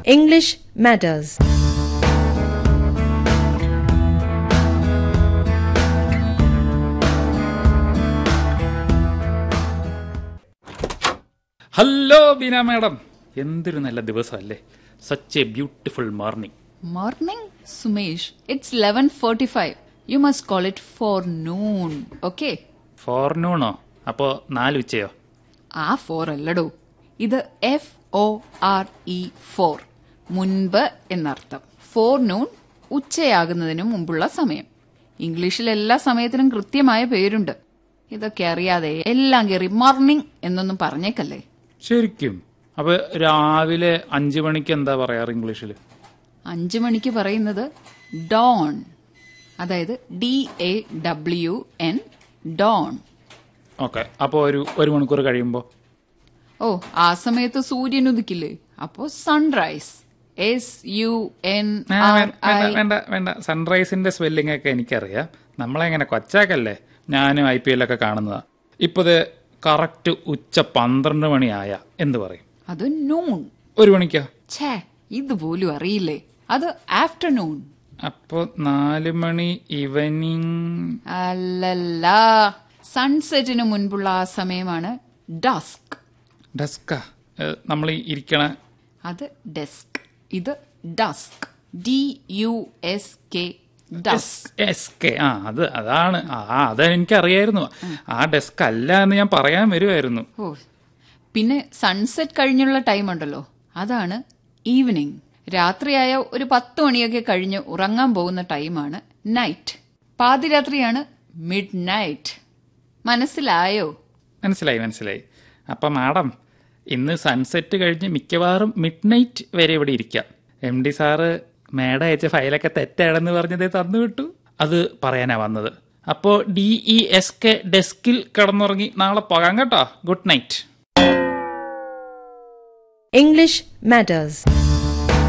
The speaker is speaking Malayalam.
English matters. Hello Beena madam എന്തൊരു നല്ല ദിവസമല്ലേ such a beautiful morning Morning, Sumesh. It's 11:45. You must call it forenoon. Okay? ഫോർനൂണോ അപ്പോ നാല് ഉച്ചയോ ആ ഫോർ അല്ലടോ ഇത് F O R E fore മുൻപ് എന്നർത്ഥം ഫോർനൂൺ ഉച്ചയാകുന്നതിന് മുമ്പുള്ള സമയം ഇംഗ്ലീഷിൽ എല്ലാ സമയത്തിനും കൃത്യമായ പേരുണ്ട് ഇതൊക്കെ അറിയാതെ എല്ലാം കയറി മോർണിംഗ് എന്നൊന്നും പറഞ്ഞേക്കല്ലേ ശരിക്കും അപ്പൊ രാവിലെ അഞ്ചു മണിക്ക് എന്താ പറയാറ് ഇംഗ്ലീഷിൽ അഞ്ചു മണിക്ക് പറയുന്നത് ഡോൺ അതായത് D A W N dawn okay അപ്പോ ഒരു ഒരു മണിക്കൂർ കഴിയുമ്പോ ഓ ആ സമയത്ത് സൂര്യൻ ഉദിക്കില്ലേ അപ്പോ സൺറൈസ് എസ് യു എൻ ആ, ആർ വേ- വേണ്ട ഐ വേണ്ട വേണ്ട സൺറൈസിന്റെ സ്പെല്ലിംഗ് ഒക്കെ എനിക്കറിയാം നമ്മളെങ്ങനെ കൊച്ചാക്കല്ലേ ഞാനും ഐ പി എല്ലൊക്കെ കാണുന്നതാ ഇപ്പത് കറക്റ്റ് ഉച്ച പന്ത്രണ്ട് മണിയായ എന്ത് പറയും അത് നൂൺ ഒരു മണിക്കോ ഛേ ഇതുപോലും അറിയില്ലേ അത് ആഫ്റ്റർനൂൺ അപ്പോ നാല് മണി ഈവനിങ് അല്ലല്ല സൺസെറ്റിന് മുൻപുള്ള ആ സമയമാണ് ഡസ്ക് ഡസ്ക നമ്മൾ ഇരിക്കണ അത് ഡെസ്ക് ഇത് dusk D U S K dusk S K ആ അത് അതാണ് ആ അത് എനിക്കറിയായിരുന്നു ആ ഡെസ്ക് അല്ല എന്ന് ഞാൻ പറയാൻ വരുമായിരുന്നു ഓ പിന്നെ സൺസെറ്റ് കഴിഞ്ഞുള്ള ടൈം ഉണ്ടല്ലോ അതാണ് ഈവനിങ് രാത്രിയായ ഒരു പത്ത് മണിയൊക്കെ കഴിഞ്ഞ് ഉറങ്ങാൻ പോകുന്ന ടൈമാണ് നൈറ്റ് പാതിരാത്രിയാണ് മിഡ് നൈറ്റ് മനസ്സിലായോ മനസ്സിലായി മനസ്സിലായി അപ്പൊ മാഡം ഇന്ന് സൺസെറ്റ് കഴിഞ്ഞ് മിക്കവാറും മിഡ് നൈറ്റ് വരെ ഇവിടെ ഇരിക്കാം എം ഡി സാറ് മേഡം അയച്ച ഫയലൊക്കെ തെറ്റാണെന്ന് പറഞ്ഞത് തന്നു വിട്ടു അത് പറയാനാ വന്നത് അപ്പോ ഡി ഇ എസ് കെ ഡെസ്കിൽ കിടന്നുറങ്ങി നാളെ പോകാം കേട്ടോ ഗുഡ് നൈറ്റ് English matters.